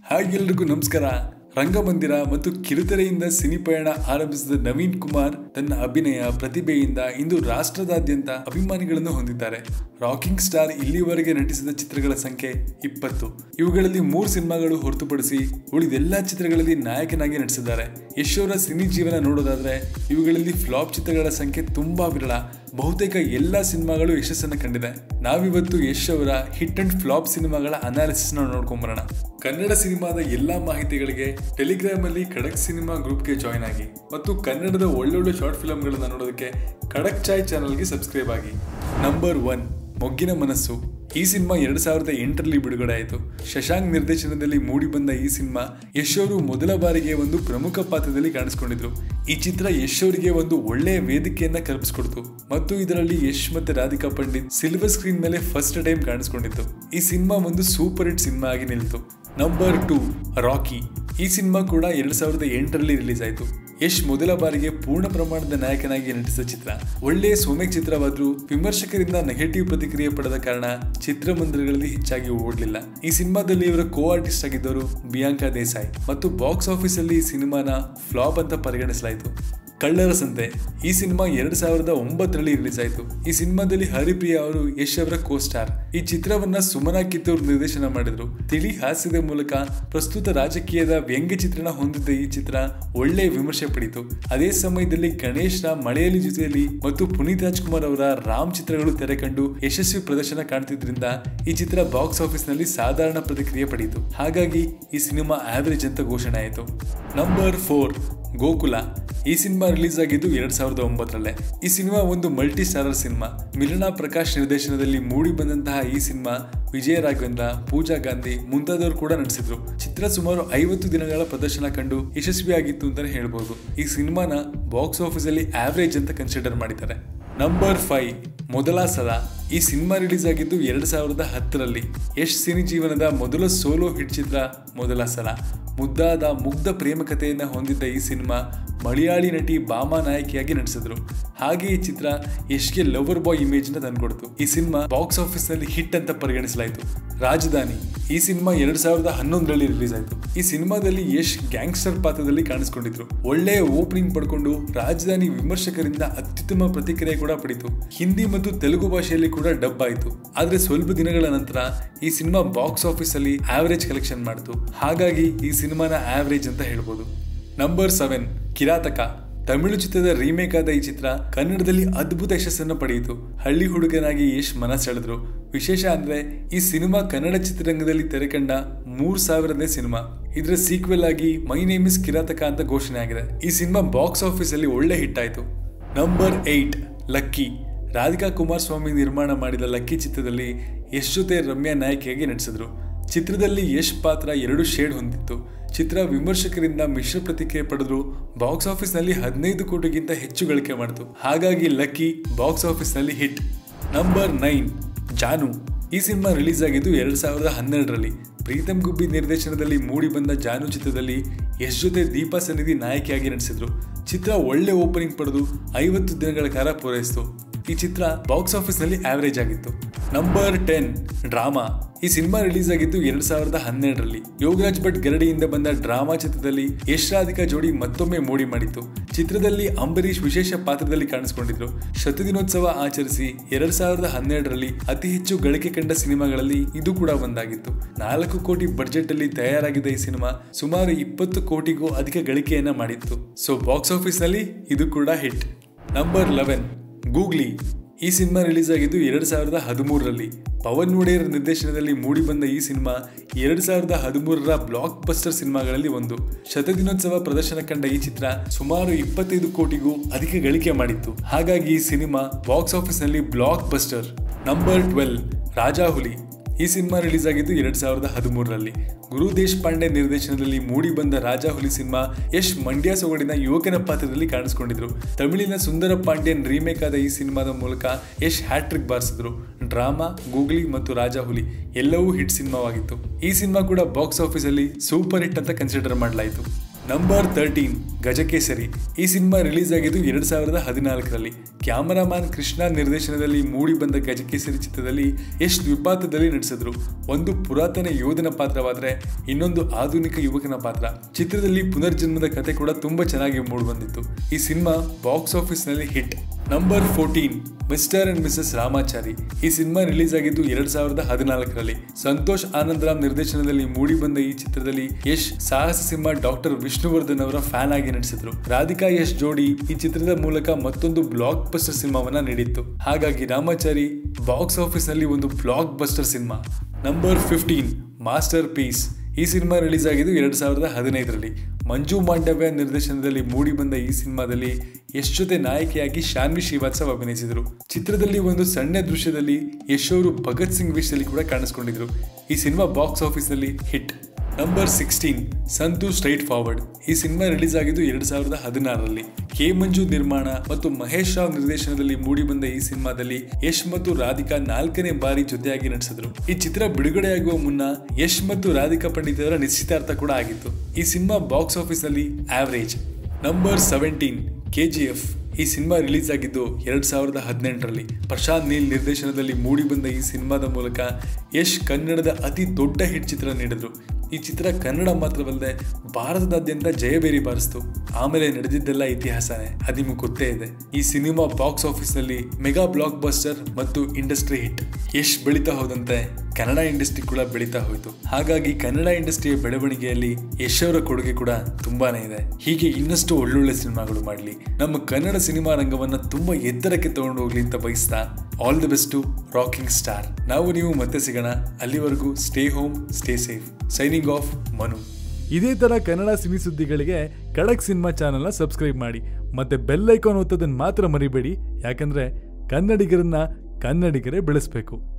hi ಎಲ್ರಿಗೂ ನಮಸ್ಕಾರ ರಂಗಮಂದಿರ ಮತ್ತು ಕಿರುತೆರೆಯಿಂದ ಸಿನಿಪಯಣ ಆರಂಭಿಸಿದ ನವೀನ್ ಕುಮಾರ್ ತನ್ನ ಅಭಿನಯ ಪ್ರತಿಭೆಯಿಂದ ಇಂದು ರಾಷ್ಟ್ರದಾದ್ಯಂತ ಅಭಿಮಾನಿಗಳನ್ನು ಹೊಂದಿದ್ದಾರೆ ರಾಕಿಂಗ್ ಸ್ಟಾರ್ ಇಲ್ಲಿವರೆಗೆ ನಟಿಸಿದ ಚಿತ್ರಗಳ ಸಂಖ್ಯೆ ಇಪ್ಪತ್ತು ಇವುಗಳಲ್ಲಿ ಮೂರು ಸಿನಿಮಾಗಳು ಹೊರತುಪಡಿಸಿ ಉಳಿದೆಲ್ಲ ಚಿತ್ರಗಳಲ್ಲಿ ನಾಯಕನಾಗಿ ನಟಿಸಿದ್ದಾರೆ ಯಶ್ ಅವರ ಸಿನಿ ಜೀವನ ನೋಡೋದಾದ್ರೆ ಇವುಗಳಲ್ಲಿ ಫ್ಲಾಪ್ ಚಿತ್ರಗಳ ಸಂಖ್ಯೆ ತುಂಬಾ ವಿರಳ ಬಹುತೇಕ ಎಲ್ಲ ಸಿನಿಮಾಗಳು ಯಶಸ್ಸನ್ನು ಕಂಡಿದೆ ನಾವಿವತ್ತು ಯಶ್ ಅವರ ಹಿಟ್ ಅಂಡ್ ಫ್ಲಾಪ್ ಸಿನಿಮಾಗಳ ಅನಾಲಿಸಿಸ್ ನೋಡ್ಕೊಂಬರೋಣ ಕನ್ನಡ ಸಿನಿಮಾದ ಎಲ್ಲಾ ಮಾಹಿತಿಗಳಿಗೆ ಟೆಲಿಗ್ರಾಮ್ ಅಲ್ಲಿ ಖಡಕ್ ಸಿನಿಮಾ ಗ್ರೂಪ್ಗೆ ಜಾಯ್ನ್ ಆಗಿ ಮತ್ತು ಕನ್ನಡದ ಒಳ್ಳೊಳ್ಳೆ ಶಾರ್ಟ್ ಫಿಲ್ಮ್ಗಳನ್ನ ನೋಡೋದಕ್ಕೆ ಖಡಕ್ ಚಾಯ್ ಚಾನಲ್ಗೆ ಸಬ್ಸ್ಕ್ರೈಬ್ ಆಗಿ ನಂಬರ್ ಒನ್ ಮೊಗ್ಗಿನ ಮನಸ್ಸು ಈ ಸಿನಿಮಾ ಎರಡ್ ಸಾವಿರದ ಎಂಟರಲ್ಲಿ ಬಿಡುಗಡೆ ಆಯಿತು ಶಶಾಂಕ್ ನಿರ್ದೇಶನದಲ್ಲಿ ಮೂಡಿ ಬಂದ ಈ ಸಿನಿಮಾ ಯಶ್ ಅವರು ಮೊದಲ ಬಾರಿಗೆ ಒಂದು ಪ್ರಮುಖ ಪಾತ್ರದಲ್ಲಿ ಕಾಣಿಸ್ಕೊಂಡಿದ್ರು ಈ ಚಿತ್ರ ಯಶ್ ಅವರಿಗೆ ಒಂದು ಒಳ್ಳೆಯ ವೇದಿಕೆಯನ್ನ ಕಲ್ಪಿಸಿಕೊಡ್ತು ಮತ್ತು ಇದರಲ್ಲಿ ಯಶ್ ಮತ್ತೆ ರಾಧಿಕಾ ಪಂಡಿತ್ ಸಿಲ್ವರ್ ಸ್ಕ್ರೀನ್ ಮೇಲೆ ಫಸ್ಟ್ ಟೈಮ್ ಕಾಣಿಸ್ಕೊಂಡಿತ್ತು ಈ ಸಿನಿಮಾ ಒಂದು ಸೂಪರ್ ಹಿಟ್ ಸಿನಿಮಾ ಆಗಿ ನಿಲ್ತು ನಂಬರ್ ಟೂ ರಾಕಿ ಈ ಸಿನಿಮಾ ಕೂಡ ಎರಡ್ ಸಾವಿರದ ಎಂಟರಲ್ಲಿ ರಿಲೀಸ್ ಆಯಿತು ಯಶ್ ಮೊದಲ ಬಾರಿಗೆ ಪೂರ್ಣ ಪ್ರಮಾಣದ ನಾಯಕನಾಗಿ ನಟಿಸಿದ ಚಿತ್ರ ಒಳ್ಳೆಯ ಸೋಮೆಕ್ ಚಿತ್ರವಾದ್ರೂ ವಿಮರ್ಶಕರಿಂದ ನೆಗೆಟಿವ್ ಪ್ರತಿಕ್ರಿಯೆ ಪಡೆದ ಕಾರಣ ಚಿತ್ರಮಂದಿರಗಳಲ್ಲಿ ಹೆಚ್ಚಾಗಿ ಓಡಲಿಲ್ಲ ಈ ಸಿನಿಮಾದಲ್ಲಿ ಇವರ ಕೋ ಆರ್ಟಿಸ್ಟ್ ಆಗಿದ್ದವರು ಬಿಯಾಂಕಾ ದೇಸಾಯಿ ಮತ್ತು ಬಾಕ್ಸ್ ಆಫೀಸ್ ಅಲ್ಲಿ ಈ ಸಿನಿಮಾನ ಫ್ಲಾಪ್ ಅಂತ ಪರಿಗಣಿಸಲಾಯಿತು ಕಳ್ಳರ ಸಂತೆ ಈ ಸಿನಿಮಾ ಎರಡ್ ಸಾವಿರದ ಒಂಬತ್ತರಲ್ಲಿ ರಿಲೀಸ್ ಆಯಿತು ಈ ಸಿನಿಮಾದಲ್ಲಿ ಹರಿಪ್ರಿಯಾ ಅವರು ಯಶ್ ಅವರ ಕೋ ಸ್ಟಾರ್ ಈ ಚಿತ್ರವನ್ನ ಸುಮನಾ ಕಿತ್ತೂರ್ ನಿರ್ದೇಶನ ಮಾಡಿದ್ರು ತಿಳಿ ಹಾಸ್ಯದ ಮೂಲಕ ಪ್ರಸ್ತುತ ರಾಜಕೀಯದ ವ್ಯಂಗ್ಯ ಚಿತ್ರಣ ಹೊಂದಿದ್ದ ಈ ಚಿತ್ರ ಒಳ್ಳೆಯ ವಿಮರ್ಶೆ ಪಡೆಯಿತು ಅದೇ ಸಮಯದಲ್ಲಿ ಗಣೇಶ್ ರ ಮಳೆಯಲ್ಲಿ ಜೊತೆಯಲ್ಲಿ ಮತ್ತು ಪುನೀತ್ ರಾಜ್ಕುಮಾರ್ ಅವರ ರಾಮ್ ಚಿತ್ರಗಳು ತೆರೆ ಕಂಡು ಯಶಸ್ವಿ ಪ್ರದರ್ಶನ ಕಾಣ್ತಿದ್ರಿಂದ ಈ ಚಿತ್ರ ಬಾಕ್ಸ್ ಆಫೀಸ್ ನಲ್ಲಿ ಸಾಧಾರಣ ಪ್ರತಿಕ್ರಿಯೆ ಪಡೆಯಿತು ಹಾಗಾಗಿ ಈ ಸಿನಿಮಾ ಆವರೇಜ್ ಅಂತ ಘೋಷಣೆ ಆಯಿತು ನಂಬರ್ ಫೋರ್ ಗೋಕುಲ ಈ ಸಿನಿಮಾ ರಿಲೀಸ್ ಆಗಿದ್ದು ಎರಡ್ ಸಾವಿರದ ಒಂಬತ್ತರಲ್ಲೇ ಈ ಸಿನಿಮಾ ಒಂದು multi starrer cinema Milana Prakash ನಿರ್ದೇಶನದಲ್ಲಿ ಮೂಡಿ ಬಂದಂತಹ ಈ ಸಿನಿಮಾ ವಿಜಯ ರಾಘವೇಂದ್ರ ಪೂಜಾ ಗಾಂಧಿ ಮುಂತಾದವರು ಕೂಡ ನಟಿಸಿದ್ರು ಚಿತ್ರ ಸುಮಾರು ಐವತ್ತು ದಿನಗಳ ಪ್ರದರ್ಶನ ಕಂಡು ಯಶಸ್ವಿಯಾಗಿತ್ತು ಅಂತಾನೆ ಹೇಳ್ಬೋದು ಈ ಸಿನಿಮಾನ ಬಾಕ್ಸ್ ಆಫೀಸ್ ಅಲ್ಲಿ ಆವರೇಜ್ ಅಂತ ಕನ್ಸಿಡರ್ ಮಾಡಿದ್ದಾರೆ ನಂಬರ್ ಫೈವ್ ಮೊದಲ ಸಲ ಈ ಸಿನಿಮಾ ರಿಲೀಸ್ ಆಗಿದ್ದು ಎರಡ್ ಸಾವಿರದ ಹತ್ತರಲ್ಲಿ ಯಶ್ ಸಿನಿ ಜೀವನದ ಮೊದಲ ಸೋಲೋ ಹಿಟ್ ಚಿತ್ರ ಮೊದಲ ಸಲ ಮುದ್ದಾದ ಮುಗ್ಧ ಪ್ರೇಮ ಕಥೆಯನ್ನ ಹೊಂದಿದ್ದ ಈ ಸಿನಿಮಾ ಮಲಯಾಳಿ ನಟಿ ಬಾಮಾ ನಾಯಕಿಯಾಗಿ ನಟಿಸಿದ್ರು ಹಾಗೆ ಈ ಚಿತ್ರ ಯಶ್ಗೆ ಲವರ್ ಬಾಯ್ ಇಮೇಜ್ ನ ತಂದ್ಕೊಡ್ತು ಈ ಸಿನಿಮಾ ಬಾಕ್ಸ್ ಆಫೀಸ್ ನಲ್ಲಿ ಹಿಟ್ ಅಂತ ಪರಿಗಣಿಸಲಾಯಿತು ರಾಜಧಾನಿ ಈ ಸಿನಿಮಾ ಎರಡ್ ಸಾವಿರದ ಹನ್ನೊಂದರಲ್ಲಿ ರಿಲೀಸ್ ಆಯಿತು ಈ ಸಿನಿಮಾದಲ್ಲಿ ಯಶ್ ಗ್ಯಾಂಗ್ಸ್ಟರ್ ಪಾತ್ರದಲ್ಲಿ ಕಾಣಿಸ್ಕೊಂಡಿದ್ರು ಒಳ್ಳೆಯ ಓಪನಿಂಗ್ ಪಡ್ಕೊಂಡು ರಾಜಧಾನಿ ವಿಮರ್ಶಕರಿಂದ ಅತ್ಯುತ್ತಮ ಪ್ರತಿಕ್ರಿಯೆ ಕೂಡ ಪಡಿತು ಹಿಂದಿ ಮತ್ತು ತೆಲುಗು ಭಾಷೆಯಲ್ಲಿ ಕೂಡ ಡಬ್ ಆಯಿತು ಆದ್ರೆ ಸ್ವಲ್ಪ ದಿನಗಳ ನಂತರ ಈ ಸಿನಿಮಾ ಬಾಕ್ಸ್ ಆಫೀಸ್ ಅಲ್ಲಿ ಆವರೇಜ್ ಕಲೆಕ್ಷನ್ ಮಾಡಿತು ಹಾಗಾಗಿ ಈ ಸಿನಿಮಾನ ಆವರೇಜ್ ಅಂತ ಹೇಳ್ಬೋದು ನಂಬರ್ ಸೆವೆನ್ ಕಿರಾತಕ ತಮಿಳು ಚಿತ್ರದ ರೀಮೇಕ್ ಆದ ಈ ಚಿತ್ರ ಕನ್ನಡದಲ್ಲಿ ಅದ್ಭುತ ಯಶಸ್ಸನ್ನು ಪಡೆಯಿತು ಹಳ್ಳಿ ಹುಡುಗನಾಗಿ ಯಶ್ ಮನ ಸೆಳೆದ್ರು ವಿಶೇಷ ಅಂದ್ರೆ ಈ ಸಿನಿಮಾ ಕನ್ನಡ ಚಿತ್ರರಂಗದಲ್ಲಿ ತೆರೆಕಂಡ ಮೂರ್ ಸಾವಿರನೇ ಸಿನಿಮಾ ಇದರ ಸೀಕ್ವೆಲ್ ಆಗಿ ಮೈ ನೇಮ್ ಇಸ್ ಕಿರಾತಕ ಅಂತ ಘೋಷಣೆ ಆಗಿದೆ ಈ ಸಿನಿಮಾ ಬಾಕ್ಸ್ ಆಫೀಸ್ ಅಲ್ಲಿ ಒಳ್ಳೆ ಹಿಟ್ ಆಯ್ತು number eight lucky Radhika Kumaraswamy ನಿರ್ಮಾಣ ಮಾಡಿದ ಲಕ್ಕಿ ಚಿತ್ರದಲ್ಲಿ ಯಶ್ ಜೊತೆ ರಮ್ಯಾ ನಾಯಕಿಯಾಗಿ ನಟಿಸಿದ್ರು ಚಿತ್ರದಲ್ಲಿ ಯಶ್ ಪಾತ್ರ ಎರಡು ಶೇಡ್ ಹೊಂದಿತ್ತು ಚಿತ್ರ ವಿಮರ್ಶಕರಿಂದ ಮಿಶ್ರ ಪ್ರತಿಕ್ರಿಯೆ ಪಡೆದ್ರು ಬಾಕ್ಸ್ ಆಫೀಸ್ನಲ್ಲಿ ಹದಿನೈದು ಕೋಟಿಗಿಂತ ಹೆಚ್ಚು ಗಳಿಕೆ ಮಾಡಿತು ಹಾಗಾಗಿ ಲಕ್ಕಿ ಬಾಕ್ಸ್ ಆಫೀಸ್ನಲ್ಲಿ ಹಿಟ್ ನಂಬರ್ ನೈನ್ ಜಾನು ಈ ಸಿನಿಮಾ ರಿಲೀಸ್ ಆಗಿದ್ದು ಎರಡ್ ಸಾವಿರದ ಹನ್ನೆರಡರಲ್ಲಿ ಪ್ರೀತಮ್ ಗುಬ್ಬಿ ನಿರ್ದೇಶನದಲ್ಲಿ ಮೂಡಿ ಬಂದ ಜಾನು ಚಿತ್ರದಲ್ಲಿ ಯಶ್ ಜೊತೆ ದೀಪಾ ಸನ್ನಿಧಿ ನಾಯಕಿಯಾಗಿ ನಟಿಸಿದ್ರು ಚಿತ್ರ ಒಳ್ಳೆ ಓಪನಿಂಗ್ ಪಡೆದು ಐವತ್ತು ದಿನಗಳ ಕಾಲ ಪೂರೈಸಿತು ಈ ಚಿತ್ರ ಬಾಕ್ಸ್ ಆಫೀಸ್ ನಲ್ಲಿ ಆವರೇಜ್ ಆಗಿತ್ತು ನಂಬರ್ ಟೆನ್ ಡ್ರಾಮಾ ಈ ಸಿನಿಮಾ ರಿಲೀಸ್ ಆಗಿದ್ದು ಎರಡ್ ಸಾವಿರದ ಹನ್ನೆರಡರಲ್ಲಿ ಯೋಗರಾಜ್ ಭಟ್ ಗರಡಿಯಿಂದ ಬಂದ ಡ್ರಾಮಾ ಚಿತ್ರದಲ್ಲಿ ಯಶ್ ರಾಧಿಕಾ ಜೋಡಿ ಮತ್ತೊಮ್ಮೆ ಮೋಡಿ ಮಾಡಿತ್ತು ಚಿತ್ರದಲ್ಲಿ ಅಂಬರೀಷ್ ವಿಶೇಷ ಪಾತ್ರದಲ್ಲಿ ಕಾಣಿಸಿಕೊಂಡಿದ್ರು ಶತದಿನೋತ್ಸವ ಆಚರಿಸಿ ಎರಡ್ ಸಾವಿರದ ಹನ್ನೆರಡರಲ್ಲಿ ಅತಿ ಹೆಚ್ಚು ಗಳಿಕೆ ಕಂಡ ಸಿನಿಮಾಗಳಲ್ಲಿ ಇದು ಕೂಡ ಒಂದಾಗಿತ್ತು ನಾಲ್ಕು ಕೋಟಿ ಬಡ್ಜೆಟ್ ಅಲ್ಲಿ ತಯಾರಾಗಿದ್ದ ಈ ಸಿನಿಮಾ ಸುಮಾರು ಇಪ್ಪತ್ತು ಕೋಟಿಗೂ ಅಧಿಕ ಗಳಿಕೆಯನ್ನ ಮಾಡಿತ್ತು ಸೊ ಬಾಕ್ಸ್ ಆಫೀಸ್ ನಲ್ಲಿ ಇದು ಕೂಡ ಹಿಟ್ ನಂಬರ್ ಲೆವೆನ್ ಗೂಗ್ಲಿ ಈ ಸಿನಿಮಾ ರಿಲೀಸ್ ಆಗಿದ್ದು ಎರಡ್ ಸಾವಿರದ ಹದಿಮೂರರಲ್ಲಿ ಪವನ್ ಒಡೆಯರ್ ನಿರ್ದೇಶನದಲ್ಲಿ ಮೂಡಿಬಂದ ಈ ಸಿನಿಮಾ ಎರಡ್ ಸಾವಿರದ ಹದಿಮೂರರ ಬ್ಲಾಕ್ ಬಸ್ಟರ್ ಸಿನಿಮಾಗಳಲ್ಲಿ ಒಂದು ಶತದಿನೋತ್ಸವ ಪ್ರದರ್ಶನ ಕಂಡ ಈ ಚಿತ್ರ ಸುಮಾರು ಇಪ್ಪತ್ತೈದು ಕೋಟಿಗೂ ಅಧಿಕ ಗಳಿಕೆ ಮಾಡಿತ್ತು ಹಾಗಾಗಿ ಈ ಸಿನಿಮಾ ಬಾಕ್ಸ್ ಆಫೀಸ್ನಲ್ಲಿ blockbuster number twelve Rajahuli ಈ ಸಿನಿಮಾ ರಿಲೀಸ್ ಆಗಿದ್ದು ಎರಡ್ ಸಾವಿರದ ಹದಿಮೂರರಲ್ಲಿ ಗುರು ದೇಶಪಾಂಡೆ ನಿರ್ದೇಶನದಲ್ಲಿ ಮೂಡಿ ಬಂದ ರಾಜಾ ಹುಲಿ ಸಿನಿಮಾ ಯಶ್ ಮಂಡ್ಯ ಸೊಗಡಿನ ಯುವಕನ ಪಾತ್ರದಲ್ಲಿ ಕಾಣಿಸಿಕೊಂಡಿದ್ರು ತಮಿಳಿನ ಸುಂದರ ಪಾಂಡ್ಯನ್ ರೀಮೇಕ್ ಆದ ಈ ಸಿನಿಮಾದ ಮೂಲಕ ಯಶ್ ಹ್ಯಾಟ್ರಿಕ್ ಬಾರಿಸಿದ್ರು ಡ್ರಾಮಾ ಗೂಗ್ಲಿ ಮತ್ತು ರಾಜಾ ಹುಲಿ ಎಲ್ಲವೂ ಹಿಟ್ ಸಿನಿಮಾವಾಗಿತ್ತು ಈ ಸಿನಿಮಾ ಕೂಡ ಬಾಕ್ಸ್ ಆಫೀಸ್ ಅಲ್ಲಿ ಸೂಪರ್ ಹಿಟ್ ಅಂತ ಕನ್ಸಿಡರ್ ಮಾಡಲಾಯಿತು ನಂಬರ್ ತರ್ಟೀನ್ ಗಜಕೇಸರಿ ಈ ಸಿನಿಮಾ ರಿಲೀಸ್ ಆಗಿದ್ದು ಎರಡ್ ಸಾವಿರದ ಹದಿನಾಲ್ಕರಲ್ಲಿ ಕ್ಯಾಮರಾಮ್ಯಾನ್ ಕೃಷ್ಣ ನಿರ್ದೇಶನದಲ್ಲಿ ಮೂಡಿ ಬಂದ ಗಜಕೇಸರಿ ಚಿತ್ರದಲ್ಲಿ ಯಶ್ ದ್ವಿಪಾತ್ರದಲ್ಲಿ ನಟಿಸಿದ್ರು ಒಂದು ಪುರಾತನ ಯೋಧನ ಪಾತ್ರವಾದ್ರೆ ಇನ್ನೊಂದು ಆಧುನಿಕ ಯುವಕನ ಪಾತ್ರ ಚಿತ್ರದಲ್ಲಿ ಪುನರ್ಜನ್ಮದ ಕತೆ ಕೂಡ ತುಂಬಾ ಚೆನ್ನಾಗಿ ಮೂಡಿ ಬಂದಿತ್ತು ಈ ಸಿನಿಮಾ ಬಾಕ್ಸ್ ಆಫೀಸ್ ನಲ್ಲಿ hit number fourteen mister and missus Ramachari ಈ ಸಿನಿಮಾ ರಿಲೀಸ್ ಆಗಿದ್ದು ಎರಡ್ ಸಾವಿರದ ಹದಿನಾಲ್ಕರಲ್ಲಿ ಸಂತೋಷ್ ಆನಂದರಾಮ್ ನಿರ್ದೇಶನದಲ್ಲಿ ಮೂಡಿ ಬಂದ ಈ ಚಿತ್ರದಲ್ಲಿ ಯಶ್ ಸಾಹಸ ಸಿಂಹ ಡಾಕ್ಟರ್ ವಿಷ್ಣುವರ್ಧನ್ ಅವರ ಫ್ಯಾನ್ ಆಗಿ ನಟಿಸಿದ್ರು ರಾಧಿಕಾ ಯಶ್ ಜೋಡಿ ಈ ಚಿತ್ರದ ಮೂಲಕ ಮತ್ತೊಂದು ಬ್ಲಾಕ್ ಬಸ್ಟರ್ ಸಿನಿಮಾವನ್ನ ನೀಡಿತ್ತು ಹಾಗಾಗಿ ರಾಮಾಚಾರಿ ಬಾಕ್ಸ್ ಆಫೀಸ್ ನಲ್ಲಿ ಒಂದು blockbuster cinema number fifteen masterpiece ಈ ಸಿನಿಮಾ ರಿಲೀಸ್ ಆಗಿದ್ದು ಎರಡ್ ಸಾವಿರದ ಹದಿನೈದರಲ್ಲಿ ಮಂಜು ಮಾಂಡವ್ಯ ನಿರ್ದೇಶನದಲ್ಲಿ ಮೂಡಿ ಬಂದ ಈ ಸಿನಿಮಾದಲ್ಲಿ ಯಶ್ ಜೊತೆ ನಾಯಕಿಯಾಗಿ ಶಾನ್ವಿ ಶ್ರೀವಾತ್ಸವ್ ಅಭಿನಯಿಸಿದರು ಚಿತ್ರದಲ್ಲಿ ಒಂದು ಸಣ್ಣ ದೃಶ್ಯದಲ್ಲಿ ಯಶ್ ಅವರು ಭಗತ್ ಸಿಂಗ್ ವಿಷಯದಲ್ಲಿ ಕೂಡ ಕಾಣಿಸ್ಕೊಂಡಿದ್ರು ಈ ಸಿನಿಮಾ ಬಾಕ್ಸ್ ಆಫೀಸ್ನಲ್ಲಿ hit number sixteen Santhu straight forward ಈ ಸಿನಿಮಾ ರಿಲೀಸ್ ಆಗಿದ್ದು ಎರಡ್ ಸಾವಿರದ ಹದಿನಾರರಲ್ಲಿ ಕೆ ಮಂಜು ನಿರ್ಮಾಣ ಮತ್ತು ಮಹೇಶ್ ರಾವ್ ನಿರ್ದೇಶನದಲ್ಲಿ ಮೂಡಿ ಬಂದ ಈ ಸಿನಿಮಾದಲ್ಲಿ ಯಶ್ ಮತ್ತು ರಾಧಿಕಾ ನಾಲ್ಕನೇ ಬಾರಿ ಜೊತೆಯಾಗಿ ನಟಿಸಿದ್ರು ಈ ಚಿತ್ರ ಬಿಡುಗಡೆಯಾಗುವ ಮುನ್ನ ಯಶ್ ಮತ್ತು ರಾಧಿಕಾ ಪಂಡಿತರ ನಿಶ್ಚಿತಾರ್ಥ ಕೂಡ ಆಗಿತ್ತು ಈ ಸಿನಿಮಾ ಬಾಕ್ಸ್ ಆಫೀಸ್ ನಲ್ಲಿ ಆವರೇಜ್ ನಂಬರ್ ಸೆವೆಂಟೀನ್ ಕೆಜಿಎಫ್ ಈ ಸಿನಿಮಾ ರಿಲೀಸ್ ಆಗಿದ್ದು ಎರಡ್ ಸಾವಿರದ ಹದಿನೆಂಟರಲ್ಲಿ ಪ್ರಶಾಂತ್ ನೀಲ್ ನಿರ್ದೇಶನದಲ್ಲಿ ಮೂಡಿ ಬಂದ ಈ ಸಿನಿಮಾದ ಮೂಲಕ ಯಶ್ ಕನ್ನಡದ ಅತಿ ದೊಡ್ಡ ಹಿಟ್ ಚಿತ್ರ ನೀಡಿದ್ರು ಈ ಚಿತ್ರ ಕನ್ನಡ ಮಾತ್ರವಲ್ಲದೆ ಭಾರತದಾದ್ಯಂತ ಜಯಬೇರಿ ಬಾರಿಸ್ತು ಆಮೇಲೆ ನಡೆದಿದ್ದೆಲ್ಲ ಇತಿಹಾಸನೇ ಅದು ನಿಮಗೆ ಗೊತ್ತೇ ಇದೆ ಈ ಸಿನಿಮಾ ಬಾಕ್ಸ್ ಆಫೀಸ್ನಲ್ಲಿ ಮೆಗಾ ಬ್ಲಾಕ್ ಬಸ್ಟರ್ ಮತ್ತು ಇಂಡಸ್ಟ್ರಿ ಹಿಟ್ ಯಶ್ ಬೆಳೀತಾ ಹೋದಂತೆ ಕನ್ನಡ ಇಂಡಸ್ಟ್ರಿ ಕೂಡ ಬೆಳೀತಾ ಹೋಯಿತು ಹಾಗಾಗಿ ಕನ್ನಡ ಇಂಡಸ್ಟ್ರಿಯ ಬೆಳವಣಿಗೆಯಲ್ಲಿ ಯಶ್ ಅವರ ಕೊಡುಗೆ ಕೂಡ ತುಂಬಾನೇ ಇದೆ ಹೀಗೆ ಇನ್ನಷ್ಟು ಒಳ್ಳೊಳ್ಳೆ ಸಿನಿಮಾಗಳು ಮಾಡಲಿ ನಮ್ಮ ಕನ್ನಡ ಸಿನಿಮಾ ರಂಗವನ್ನ ತುಂಬಾ ಎತ್ತರಕ್ಕೆ ತಗೊಂಡು ಹೋಗ್ಲಿ ಅಂತ ಬಯಸ್ತಾ all the best to rocking star ನಾವು ನೀವು ಮತ್ತೆ ಸಿಗೋಣ ಅಲ್ಲಿವರೆಗೂ stay home stay safe signing off Manu ಇದೇ ತರ ಕನ್ನಡ ಸಿನಿ ಸುದ್ದಿಗಳಿಗೆ ಖಡಕ್ ಸಿನಿಮಾ ಚಾನೆಲ್ನ ಸಬ್ಸ್ಕ್ರೈಬ್ ಮಾಡಿ ಮತ್ತೆ ಬೆಲ್ ಐಕಾನ್ ಒತ್ತೋದನ್ನ ಮಾತ್ರ ಮರಿಬೇಡಿ ಯಾಕಂದ್ರೆ ಕನ್ನಡಿಗರನ್ನ ಕನ್ನಡಿಗರೇ ಬೆಳೆಸಬೇಕು